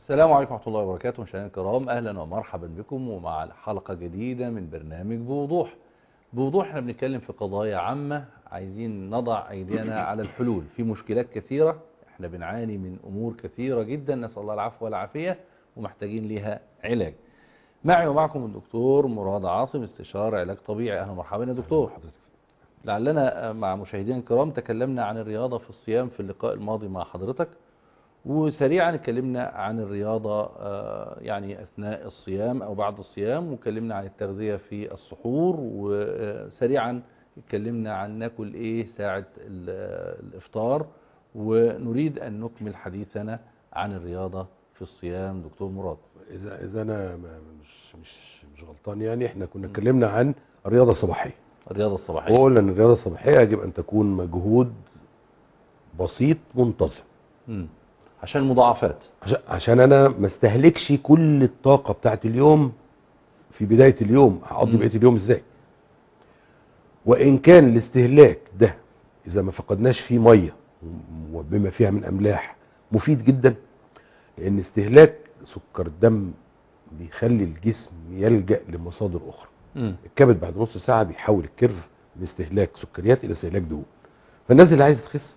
السلام عليكم ورحمة الله وبركاته مشاهدينا الكرام أهلا ومرحبا بكم ومع حلقة جديدة من برنامج بوضوح بوضوح احنا بنتكلم في قضايا عامة عايزين نضع أيدينا على الحلول في مشكلات كثيرة احنا بنعاني من أمور كثيرة جدا نسأل الله العفو والعافية ومحتاجين ليها علاج معي ومعكم الدكتور مراد عاصم استشار علاج طبيعي أهلا ومرحبا يا دكتور لعلنا مع مشاهدينا الكرام تكلمنا عن الرياضة في الصيام في اللقاء الماضي مع حضرتك وسريعا اتكلمنا عن الرياضة آه، يعني أثناء الصيام أو بعد الصيام واتكلمنا عن التغذية في السحور وسريعا اتكلمنا عن ناكل إيه ساعة ال- الإفطار ونريد أن نكمل حديثنا عن الرياضة في الصيام دكتور مراد اذا اذا انا ما- مش مش مش غلطان يعني احنا كنا اتكلمنا عن الرياضه الصباحيه الرياضة الصباحية وقلنا ان الرياضه الصباحيه يجب ان تكون مجهود بسيط منتظم مم. عشان المضاعفات عشان, عشان انا ما استهلكش كل الطاقه بتاعت اليوم في بدايه اليوم هقضي مم. بقيه اليوم ازاي وان كان الاستهلاك ده اذا ما فقدناش فيه ميه وبما فيها من املاح مفيد جدا لان استهلاك سكر الدم بيخلي الجسم يلجا لمصادر اخرى مم. الكبد بعد نص ساعه بيحول الكيرف من استهلاك سكريات الى استهلاك دهون فالناس اللي عايزه تخس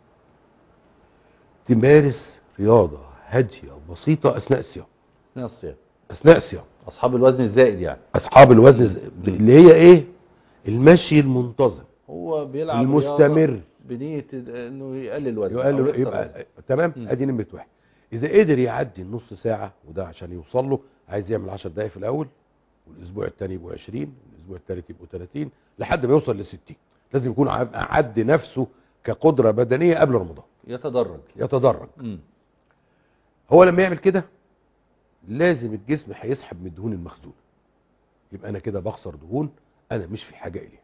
تمارس رياضه هاديه وبسيطه اثناء الصيام أثناء الصيام اثناء الصيام أصحاب الوزن الزائد يعني اصحاب الوزن الز- اللي هي ايه المشي المنتظم هو بيلعب المستمر. رياضة بنية انه يقلل وزنه أو يقال له يكسر يبقى وزنه. تمام مم. ادي نمره واحد اذا قدر يعدي النص ساعه وده عشان يوصل له عايز يعمل 10 دقائق في الاول والاسبوع الثاني يبقوا 20 الاسبوع الثالث يبقوا 30 لحد ما يوصل ل 60 لازم يكون عد- عد نفسه كقدره بدنيه قبل رمضان يتدرج يتدرج مم. هو لما يعمل كده لازم الجسم هيسحب من الدهون المخزونه يبقى انا كده بخسر دهون انا مش في حاجه اليها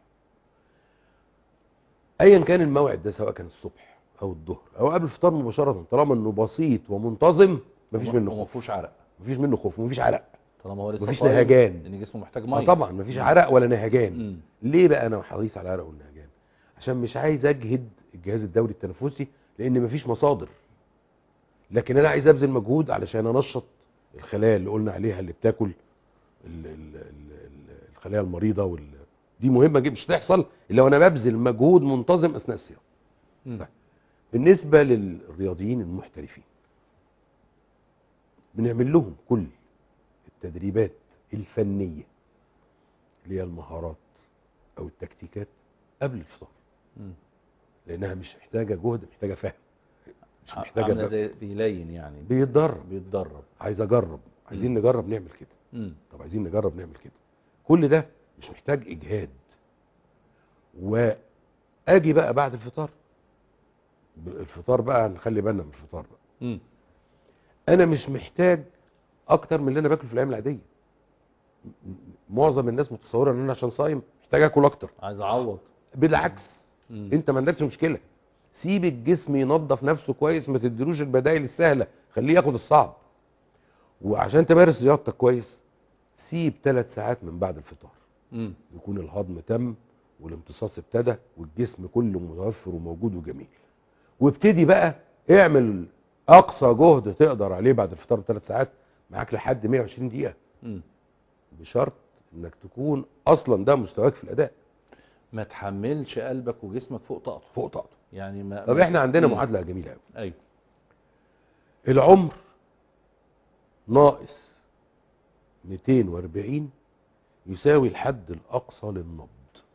ايا كان الموعد ده سواء كان الصبح او الظهر او قبل الفطار مباشره طالما انه بسيط ومنتظم مفيش منه وما خوف فيهوش عرق مفيش منه خوف ومفيش عرق طالما هو لسه مفيش صايم، نهجان. لان جسمه محتاج آه ميه طبعا مفيش مم. عرق ولا نهجان مم. ليه بقى انا حريص على العرق والنهجان عشان مش عايز اجهد الجهاز الدوري التنفسي لان مفيش مصادر لكن انا عايز ابذل مجهود علشان انشط الخلايا اللي قلنا عليها اللي بتاكل ال- ال- ال- ال- الخلايا المريضه وال... دي مهمه جدا مش تحصل الا وانا ببذل مجهود منتظم اثناء الصيام مم. بالنسبه للرياضيين المحترفين بنعمل لهم كل التدريبات الفنيه اللي هي المهارات او التكتيكات قبل الفطار مم. لانها مش محتاجه جهد محتاجه فهم مش محتاجه عامله ب- زي بيلين يعني بيتدرب بيتدرب عايز اجرب عايزين مم. نجرب نعمل كده مم. طب عايزين نجرب نعمل كده كل ده مش محتاج اجهاد واجي بقى بعد الفطار ب- الفطار بقى نخلي بالنا من الفطار بقى مم. انا مش محتاج اكتر من اللي انا باكله في الايام العاديه م- معظم الناس متصوره ان انا عشان صايم محتاج اكل اكتر عايز اعوض بالعكس مم. انت ما عندكش مشكله سيب الجسم ينظف نفسه كويس ما تديلوش البدائل السهله خليه ياخد الصعب وعشان تمارس رياضتك كويس سيب ثلاث ساعات من بعد الفطار مم. يكون الهضم تم والامتصاص ابتدى والجسم كله متوفر وموجود وجميل وابتدي بقى اعمل اقصى جهد تقدر عليه بعد الفطار بثلاث ساعات معاك لحد 120 دقيقه مم. بشرط انك تكون اصلا ده مستواك في الاداء ما تحملش قلبك وجسمك فوق طاقته فوق طاقته يعني ما طب ما- احنا عندنا مم. معادله جميله قوي ايوه العمر ناقص 240 يساوي الحد الاقصى للنبض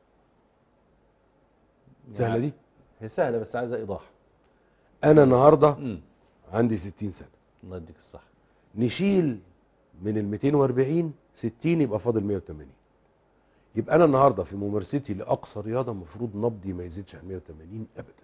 سهله يعني دي هي سهله بس عايزه ايضاح انا النهارده مم. عندي 60 سنه الله يديك الصحه نشيل من ال 240 60 يبقى فاضل 180 يبقى انا النهارده في ممارستي لاقصى رياضه المفروض نبضي ما يزيدش عن 180 ابدا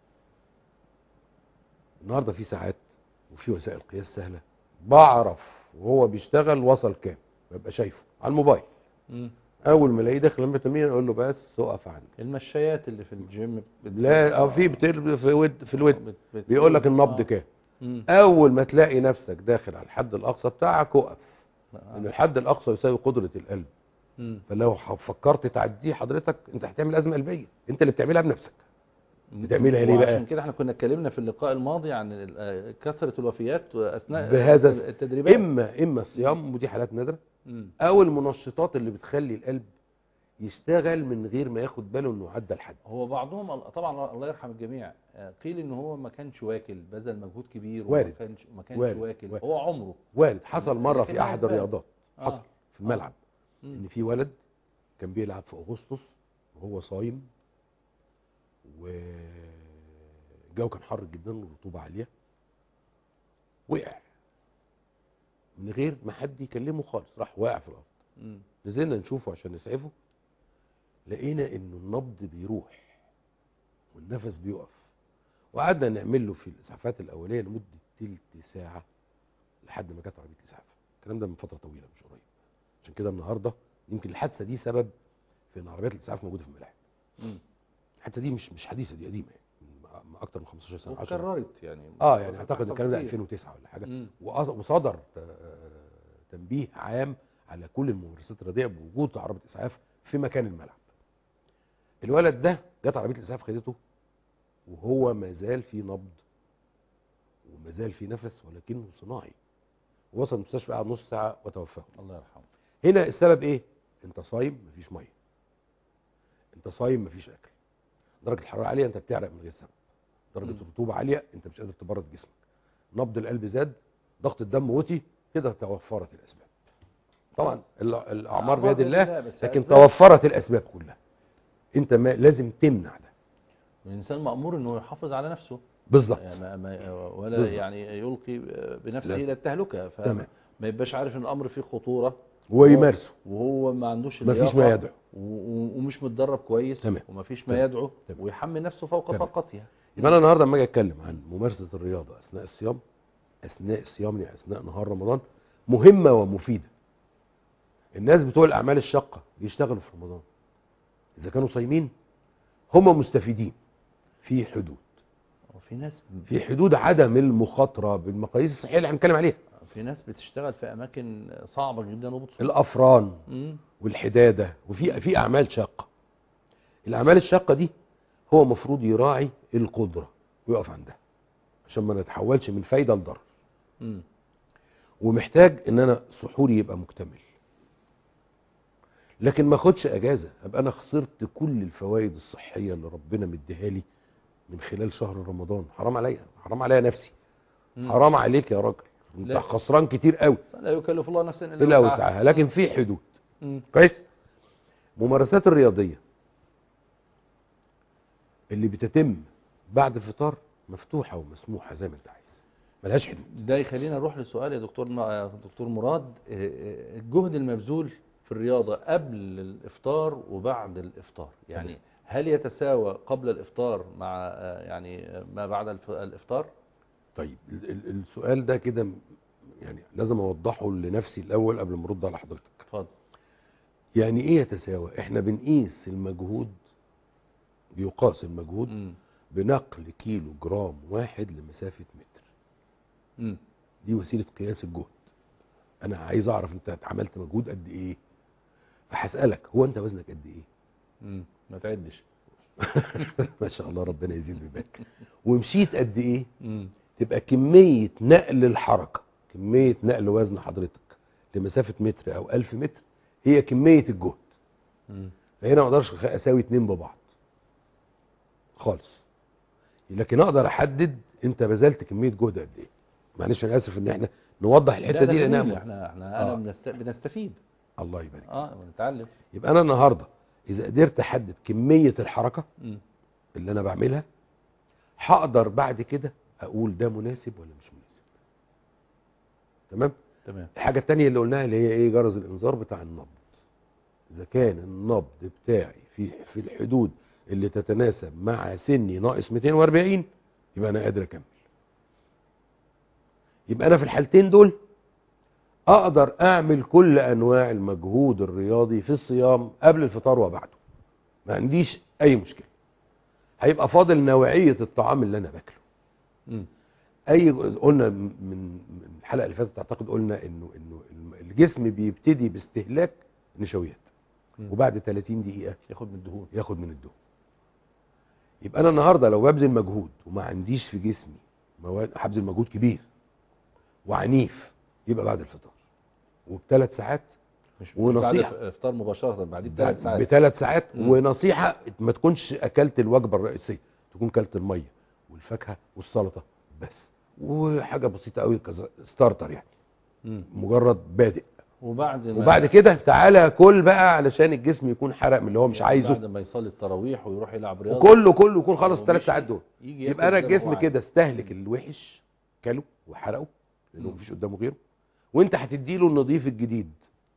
النهارده في ساعات وفي وسائل قياس سهله بعرف وهو بيشتغل وصل كام ببقى شايفه على الموبايل مم. اول ما الاقيه داخل 180 اقول له بس اقف عندي المشايات اللي في الجيم بت- لا اه في بتر في ود في الود بت- بت- بيقول لك النبض آه. كام مم. اول ما تلاقي نفسك داخل على الحد الاقصى بتاعك اقف آه. ان الحد الاقصى يساوي قدره القلب مم. فلو ح- فكرت تعديه حضرتك انت هتعمل ازمه قلبيه انت اللي بتعملها بنفسك بتعملها ليه بقى؟ عشان كده احنا كنا اتكلمنا في اللقاء الماضي عن ال- آه، كثره الوفيات اثناء بهذا الس- التدريبات اما اما الصيام ودي حالات نادره مم. او المنشطات اللي بتخلي القلب يشتغل من غير ما ياخد باله انه عدى الحد هو بعضهم طبعا الله يرحم الجميع آه، قيل ان هو ما كانش واكل بذل مجهود كبير وما وارد. كانش ما كانش وارد. واكل وارد. هو عمره وارد حصل مره لكن في هي احد أسباب. الرياضات آه. حصل في الملعب مم. ان في ولد كان بيلعب في اغسطس وهو صايم والجو كان حر جدا والرطوبه عاليه وقع من غير ما حد يكلمه خالص راح واقع في الارض مم. نزلنا نشوفه عشان نسعفه لقينا انه النبض بيروح والنفس بيقف وقعدنا نعمل له في الاسعافات الاوليه لمده تلت ساعه لحد ما جت عربيه الاسعاف الكلام ده من فتره طويله مش قريب عشان كده النهارده يمكن الحادثه دي سبب في ان عربيات الاسعاف موجوده في الملاعب مم. الحادثه دي مش مش حديثه دي قديمه يعني من- من اكتر من 15 سنه 10 واتكررت يعني اه يعني اعتقد حصل الكلام ده كتير. 2009 ولا حاجه مم. وأص- وصدر ت- تنبيه عام على كل الممارسات الرياضيه بوجود عربيه اسعاف في مكان الملعب. الولد ده جت عربيه الاسعاف خدته وهو ما زال في نبض وما زال في نفس ولكنه صناعي. وصل المستشفى قعد نص ساعه وتوفاه. الله يرحمه هنا السبب ايه؟ انت صايم مفيش ميه. انت صايم مفيش اكل. درجه الحراره عاليه انت بتعرق من غير سبب. درجه مم. الرطوبه عاليه انت مش قادر تبرد جسمك. نبض القلب زاد ضغط الدم وطي كده توفرت الاسباب. طبعا ال- الاعمار بيد الله بس لكن أسباب. توفرت الاسباب كلها. انت ما لازم تمنع ده. الانسان مامور انه يحافظ على نفسه بالظبط. يعني ما ما ولا بالظبط. يعني يلقي بنفسه لا. الى التهلكه تمام. فما يبقاش عارف ان الامر فيه خطوره ويمارسه وهو ما عندوش مفيش اللياقة ما يدعو. و- و- ومش متدرب كويس تمام. ومفيش ما تمام. يدعو تمام. ويحمل نفسه فوق تمام. طاقتها يبقى انا النهارده لما اجي اتكلم عن ممارسه الرياضه اثناء الصيام اثناء الصيام يعني اثناء نهار رمضان مهمه ومفيده الناس بتوع الاعمال الشاقه بيشتغلوا في رمضان اذا كانوا صايمين هم مستفيدين في حدود وفي ناس في حدود عدم المخاطره بالمقاييس الصحيه اللي هنتكلم عليها في ناس بتشتغل في اماكن صعبه جدا وبتصيب الافران مم. والحداده وفي في اعمال شاقه الاعمال الشاقه دي هو المفروض يراعي القدره ويقف عندها عشان ما نتحولش من فايده لضرر مم. ومحتاج ان انا سحوري يبقى مكتمل لكن ما اخدش اجازه ابقى انا خسرت كل الفوائد الصحيه اللي ربنا مديها لي من خلال شهر رمضان حرام عليا حرام عليا نفسي مم. حرام عليك يا راجل انت لا. خسران كتير قوي لا يكلف الله نفسا الا الا وسعها. وسعها لكن في حدود مم. كويس ممارسات الرياضيه اللي بتتم بعد الفطار مفتوحه ومسموحه زي ما انت عايز ملهاش حدود ده يخلينا نروح لسؤال يا دكتور م- آه، دكتور مراد آه، آه، الجهد المبذول في الرياضه قبل الافطار وبعد الافطار يعني تمام. هل يتساوى قبل الافطار مع آه، يعني آه، ما بعد الف- الافطار طيب ال- ال- السؤال ده كده م- يعني لازم اوضحه لنفسي الاول قبل ما ارد على حضرتك اتفضل يعني ايه يتساوى احنا بنقيس المجهود بيقاس المجهود مم. بنقل كيلو جرام واحد لمسافه متر مم. دي وسيله قياس الجهد انا عايز اعرف انت عملت مجهود قد ايه فهسالك هو انت وزنك قد ايه مم. ما تعدش ما شاء الله ربنا يزيد ويبارك ومشيت قد ايه مم. تبقى كميه نقل الحركه كميه نقل وزن حضرتك لمسافه متر او ألف متر هي كميه الجهد مم. فهنا ما اقدرش أخ- اساوي اتنين ببعض خالص لكن اقدر احدد انت بذلت كميه جهد قد ايه معلش انا اسف ان احنا نوضح لا، الحته ده دي جميل. لانها احنا احنا انا آه. بنست... بنستفيد الله يبارك اه ونتعلم يبقى انا النهارده اذا قدرت احدد كميه الحركه مم. اللي انا بعملها هقدر بعد كده اقول ده مناسب ولا مش مناسب تمام تمام الحاجه التانية اللي قلناها اللي هي ايه جرس الانذار بتاع النبض اذا كان النبض بتاعي في في الحدود اللي تتناسب مع سني ناقص 240 يبقى انا قادر اكمل يبقى انا في الحالتين دول اقدر اعمل كل انواع المجهود الرياضي في الصيام قبل الفطار وبعده ما عنديش اي مشكله هيبقى فاضل نوعيه الطعام اللي انا باكله مم. اي قلنا من من الحلقه اللي فاتت اعتقد قلنا انه انه الجسم بيبتدي باستهلاك نشويات مم. وبعد 30 دقيقه ياخد من الدهون ياخد من الدهون يبقى انا النهارده لو ببذل مجهود وما عنديش في جسمي مواد هبذل مجهود كبير وعنيف يبقى بعد الفطار وبثلاث ساعات مش مش ونصيحة. بعد الافطار مباشره بعد بثلاث ساعات بثلاث ساعات مم. ونصيحه ما تكونش اكلت الوجبه الرئيسيه تكون كلت الميه والفاكهه والسلطه بس وحاجه بسيطه قوي كذا ستارتر يعني مم. مجرد بادئ وبعد ما وبعد كده تعالى كل بقى علشان الجسم يكون حرق من اللي هو مش يعني عايزه بعد ما يصلي التراويح ويروح يلعب رياضه وكله كله يكون خلص الثلاث ومشي، ساعات دول يجي يبقى انا ياكل زي ما هو الجسم عايز. كده استهلك الوحش كله وحرقه لانه مم. مفيش قدامه غيره وانت هتديله النظيف الجديد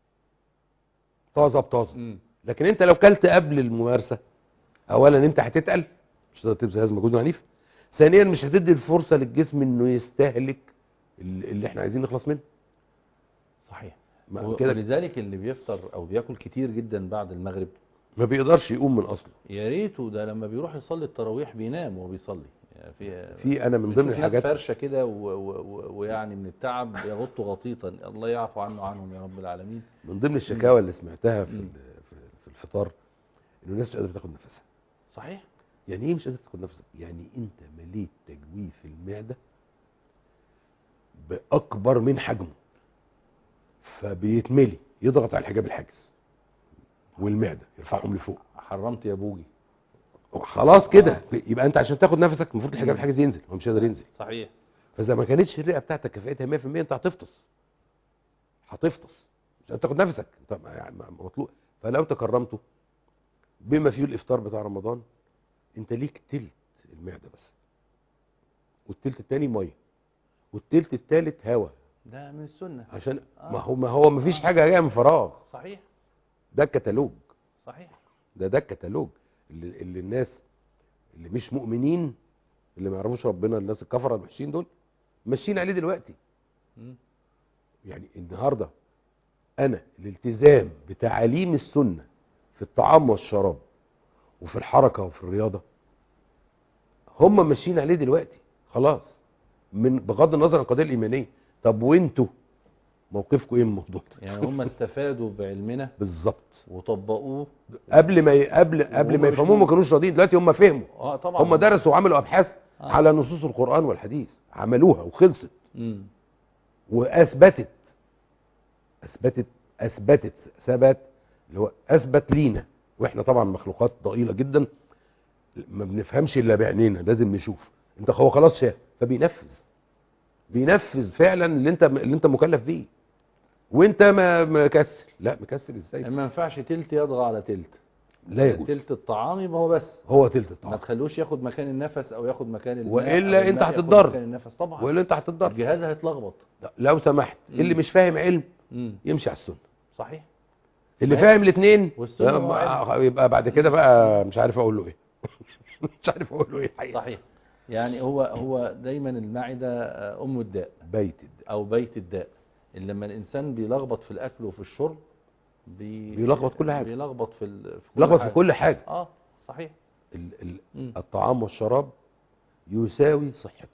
طازه بطازه مم. لكن انت لو كلت قبل الممارسه اولا انت هتتقل مش هتقدر تبذل هذا مجهود عنيف ثانيا مش هتدي الفرصه للجسم انه يستهلك ال- اللي احنا عايزين نخلص منه صحيح ما و- كده ولذلك اللي بيفطر او بياكل كتير جدا بعد المغرب ما بيقدرش يقوم من اصله يا ريته ده لما بيروح يصلي التراويح بينام وهو بيصلي يعني في في انا من ضمن بتشوف ناس الحاجات فرشه كده و- و- و- ويعني من التعب يغطوا غطيطا الله يعفو عنه عنهم يا رب العالمين من ضمن الشكاوى اللي سمعتها في مم. ال- في في الفطار انه الناس مش قادره تاخد نفسها صحيح يعني ايه مش قادر تاخد نفسك يعني انت مليت تجويف المعده باكبر من حجمه فبيتملي يضغط على الحجاب الحاجز والمعده يرفعهم لفوق حرمت يا بوجي خلاص كده يبقى انت عشان تاخد نفسك المفروض الحجاب الحاجز ينزل هو مش قادر ينزل صحيح فاذا ما كانتش الرئه بتاعتك كفاءتها 100% انت هتفطس هتفطس مش هتاخد نفسك انت ما- يعني ما- مطلوب فلو تكرمته بما فيه الافطار بتاع رمضان انت ليك تلت المعده بس والتلت التاني ميه والتلت التالت هواء ده من السنه عشان آه. ما هو ما هو ما فيش حاجه جايه من فراغ صحيح ده الكتالوج صحيح ده ده الكتالوج اللي, اللي الناس اللي مش مؤمنين اللي ما يعرفوش ربنا الناس الكفره الوحشين دول ماشيين عليه دلوقتي مم. يعني النهارده انا الالتزام بتعاليم السنه في الطعام والشراب وفي الحركه وفي الرياضه هم ماشيين عليه دلوقتي خلاص من بغض النظر عن القضيه الايمانيه طب وانتوا موقفكم ايه من الموضوع ده يعني هم استفادوا بعلمنا بالظبط وطبقوه قبل ما ي... قبل قبل وهم ما مش يفهموه ما مؤمن. كانوش راضيين دلوقتي هم فهموا اه طبعا هم درسوا وعملوا ابحاث آه. على نصوص القران والحديث عملوها وخلصت مم. واثبتت اثبتت اثبتت ثبت اللي هو اثبت لينا واحنا طبعا مخلوقات ضئيله جدا ما بنفهمش الا بعينينا لازم نشوف انت هو خلاص شاف فبينفذ بينفذ فعلا اللي انت اللي انت مكلف بيه وانت ما مكسل لا مكسل ازاي ما ينفعش تلت يطغى على تلت لا يجوز تلت الطعام يبقى هو بس هو تلت ما الطعام تخلوش ياخد مكان النفس او ياخد مكان الماء وإلا أو أنت الماء ياخد هتتضرر. مكان النفس طبعا والا انت هتتضرر الجهاز هيتلخبط لو سمحت مم. اللي مش فاهم علم مم. يمشي على السنه صحيح اللي ما- فاهم الاثنين والسنة هو علم. يبقى بعد كده بقى مش عارف اقول له ايه مش عارف اقول له ايه الحقيقة. صحيح يعني هو هو دايما المعده آه، ام الداء بيت الدم. او بيت الداء اللي لما الانسان بيلخبط في الاكل وفي الشرب بي... بيلخبط كل حاجة. بيلخبط في ال... في كل لخبط في حاجة. كل حاجه اه صحيح ال ال مم. الطعام والشراب يساوي صحتك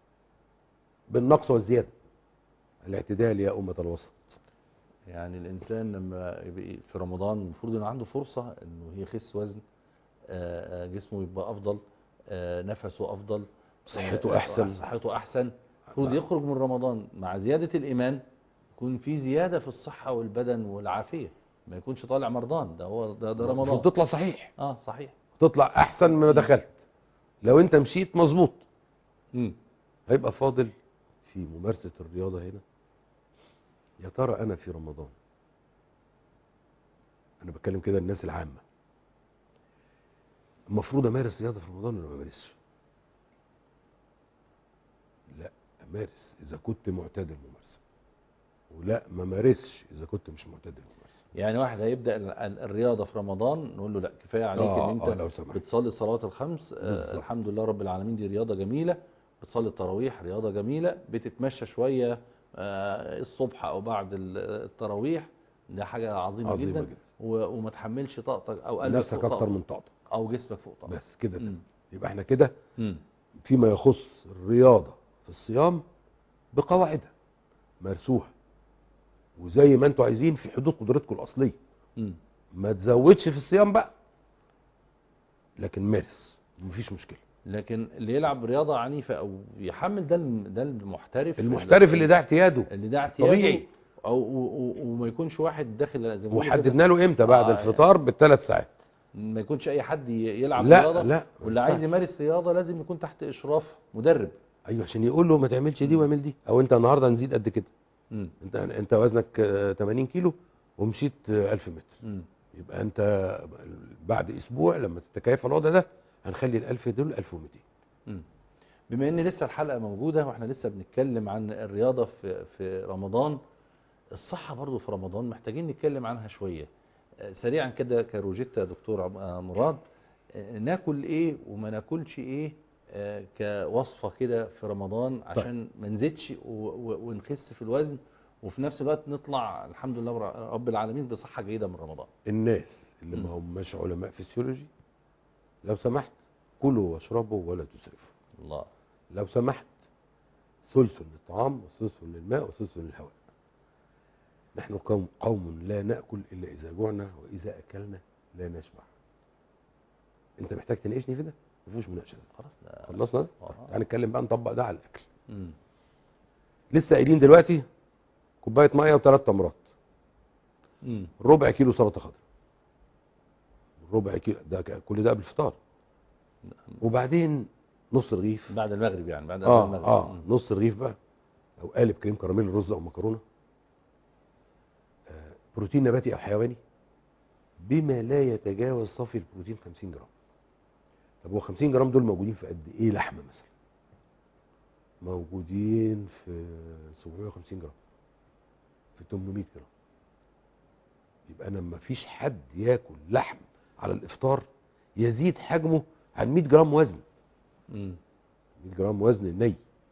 بالنقص والزياده الاعتدال يا امه الوسط يعني الانسان لما يبقى في رمضان المفروض انه عنده فرصه انه يخس وزن آه، آه، جسمه يبقى افضل آه، نفسه افضل صحته آه، أحسن. صحته احسن المفروض نعم. يخرج من رمضان مع زياده الايمان يكون في زياده في الصحه والبدن والعافيه ما يكونش طالع مرضان ده هو ده, ده رمضان المفروض تطلع صحيح اه صحيح تطلع احسن مما دخلت لو انت مشيت مظبوط مم. هيبقى فاضل في ممارسه الرياضه هنا يا ترى انا في رمضان انا بتكلم كده الناس العامه المفروض امارس رياضه في رمضان ولا ما امارسش لا امارس اذا كنت معتاد الممارسه ولا ما مارسش اذا كنت مش معتاد الممارسه يعني واحد هيبدا ال- ال- الرياضه في رمضان نقول له لا كفايه عليك آه، ان آه، انت لو سمحت. بتصلي الصلوات الخمس آه بالظبط. الحمد لله رب العالمين دي رياضه جميله بتصلي التراويح رياضه جميله بتتمشى شويه آه الصبح او بعد ال- التراويح ده حاجه عظيمه, عظيمة جدا, جدا. و- وما تحملش طاقتك او قلبك نفسك فوق اكتر طاقتك من طاقتك او جسمك فوق طاقتك بس كده مم. يبقى احنا كده مم. فيما يخص الرياضه في الصيام بقواعدها مرسوها وزي ما انتوا عايزين في حدود قدرتكم الاصليه مم. ما تزودش في الصيام بقى لكن مارس مفيش مشكله لكن اللي يلعب رياضه عنيفه او يحمل ده الم- ده المحترف المحترف اللي ده اعتياده اللي ده اعتياده طبيعي. او و- و- وما يكونش واحد داخل زي ما بيقولوا كده، وحددنا له امتى بعد آه، الفطار بالثلاث ساعات ما يكونش اي حد ي- يلعب لا رياضه لا واللي ما عايز ينفعش. يمارس رياضه لازم يكون تحت اشراف مدرب ايوه عشان يقول له ما تعملش دي واعمل دي او انت النهارده هنزيد قد كده مم. انت انت وزنك آه، 80 كيلو ومشيت آه، 1000 متر مم. يبقى انت بعد اسبوع لما تتكيف على الوضع ده هنخلي ال 1000 دول 1200 مم. بما ان لسه الحلقه موجوده واحنا لسه بنتكلم عن الرياضه في في رمضان الصحه برضو في رمضان محتاجين نتكلم عنها شويه آه، سريعا كده كروجيتا يا دكتور عم- آه، مراد آه، ناكل ايه وما ناكلش ايه آه، كوصفه كده في رمضان عشان ما نزيدش و- و- ونخس في الوزن وفي نفس الوقت نطلع الحمد لله ور- رب العالمين بصحه جيده من رمضان الناس اللي مم. ما هماش علماء فسيولوجي لو سمحت كلوا واشربوا ولا تسرفوا الله لو سمحت ثلث للطعام وثلث للماء وثلث للهواء نحن قوم, قوم لا نأكل إلا إذا جوعنا وإذا أكلنا لا نشبع أنت محتاج تناقشني في ده؟ مفيش مناقشة خلاص ده خلصنا ده؟ آه. تعال نتكلم بقى نطبق ده على الأكل مم. لسه قايلين دلوقتي كوباية مية وثلاث تمرات مم. ربع كيلو سلطة خضراء ربع كيلو ده ك- كل ده قبل الفطار وبعدين نص رغيف بعد المغرب يعني بعد اه المغرب اه مم. نص رغيف بقى او قالب كريم كراميل رز او مكرونه آه بروتين نباتي او حيواني بما لا يتجاوز صافي البروتين 50 جرام طب هو 50 جرام دول موجودين في قد ايه لحمه مثلا موجودين في 750 جرام في 800 جرام يبقى انا ما فيش حد ياكل لحم على الافطار يزيد حجمه عن 100 جرام وزن مم. 100 جرام وزن ني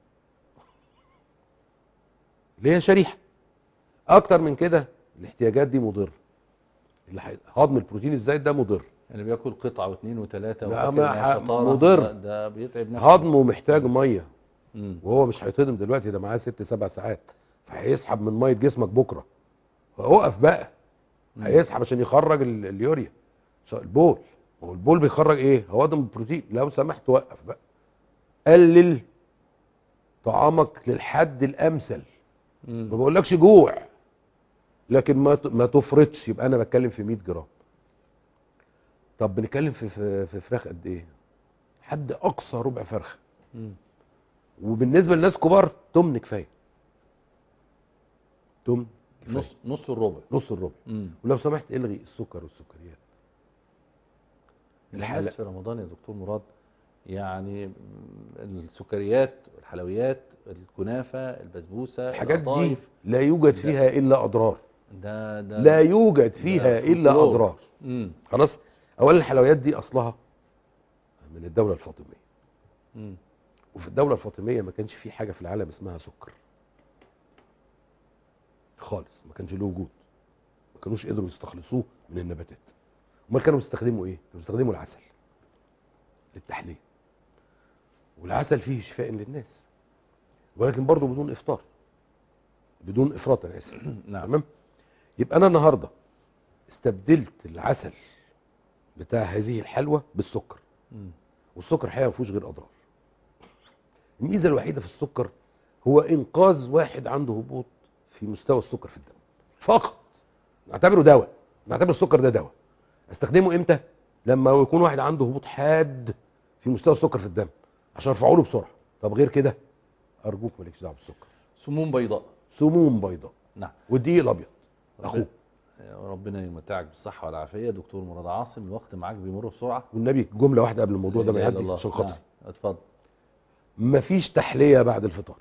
اللي هي شريحه اكتر من كده الاحتياجات دي مضر اللي حي- هضم البروتين الزايد ده مضر اللي بياكل قطعه واثنين وثلاثه لا، وفاكر ما إنها ح- شطارة، مضر. ده, ده بيتعب نفسه هضمه محتاج ميه مم. وهو مش هيتهضم دلوقتي ده معاه ست سبع ساعات فهيسحب من ميه جسمك بكره فاقف بقى مم. هيسحب عشان يخرج ال- اليوريا ش- البول هو البول بيخرج ايه هوادم البروتين لو سمحت وقف بقى قلل طعامك للحد الامثل ما مم. بقولكش جوع لكن ما ت- ما تفرطش يبقى انا بتكلم في 100 جرام طب بنتكلم في في, في فراخ قد ايه حد اقصى ربع فرخه مم. وبالنسبه للناس كبار تمن كفايه تمن كفايه نص نص الربع نص الربع مم. ولو سمحت الغي السكر والسكريات الناس الحلا- في رمضان يا دكتور مراد يعني السكريات الحلويات الكنافه البسبوسه الحاجات دي القطايف، لا يوجد ده- فيها الا اضرار ده ده لا يوجد فيها ده الا فولكلور. اضرار مم. خلاص اولا الحلويات دي اصلها من الدوله الفاطميه مم. وفي الدوله الفاطميه ما كانش في حاجه في العالم اسمها سكر خالص ما كانش له وجود ما كانوش قدروا يستخلصوه من النباتات امال كانوا بيستخدموا ايه كانوا بيستخدموا العسل للتحليه والعسل فيه شفاء للناس ولكن برضه بدون افطار بدون افراط انا اسف نعم تمام يبقى انا النهارده استبدلت العسل بتاع هذه الحلوى بالسكر مم. والسكر الحقيقه ما فيهوش غير اضرار الميزه الوحيده في السكر هو انقاذ واحد عنده هبوط في مستوى السكر في الدم فقط نعتبره دواء نعتبر السكر ده دواء استخدمه امتى لما يكون واحد عنده هبوط حاد في مستوى السكر في الدم عشان ارفعه له بسرعه طب غير كده ارجوك مالكش دعوه بالسكر سموم بيضاء سموم بيضاء نعم والدقيق الابيض اخوه ربنا يمتعك بالصحه والعافيه دكتور مراد عاصم الوقت معاك بيمر بسرعه والنبي جمله واحده قبل الموضوع ده ما لا إله إلا يعدي الله. عشان خاطري نعم. اتفضل مفيش تحليه بعد الفطار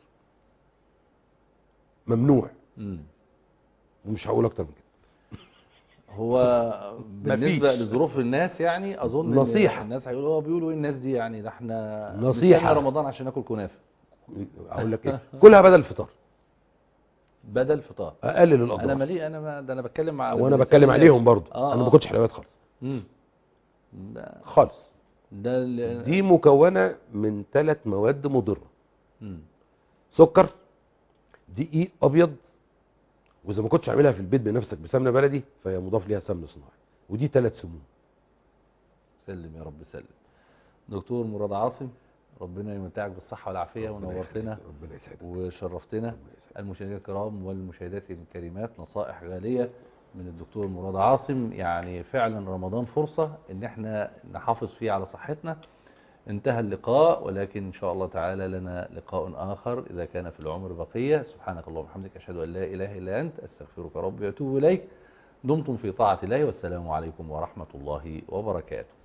ممنوع مم. ومش هقول اكتر من كده هو بالنسبه مفيش. لظروف الناس يعني اظن إن نصيحة. الناس هيقولوا هو بيقولوا ايه الناس دي يعني ده احنا نصيحة. نستنى رمضان عشان ناكل كنافه اقول لك ايه كلها بدل الفطار بدل فطار اقلل انا الاضرار مالي انا ما ده انا بتكلم مع وانا بتكلم عليهم برضو آه، انا ما آه. باكلش حلويات خالص مم. ده خالص ده ال- دي مكونه من ثلاث مواد مضره مم. سكر دقيق ابيض واذا ما كنتش عاملها في البيت بنفسك بسمنه بلدي فهي مضاف ليها سمن صناعي ودي ثلاث سموم سلم يا رب سلم دكتور مراد عاصم ربنا يمتعك بالصحة والعافية ربنا ونورتنا يخليك، ربنا يسعدك وشرفتنا ربنا يسعدك. المشاهدين الكرام والمشاهدات الكريمات نصائح غالية من الدكتور مراد عاصم يعني فعلا رمضان فرصة ان احنا نحافظ فيه على صحتنا انتهى اللقاء ولكن ان شاء الله تعالى لنا لقاء اخر اذا كان في العمر بقية سبحانك اللهم وبحمدك اشهد ان لا اله الا انت استغفرك ربي واتوب اليك دمتم في طاعة الله والسلام عليكم ورحمة الله وبركاته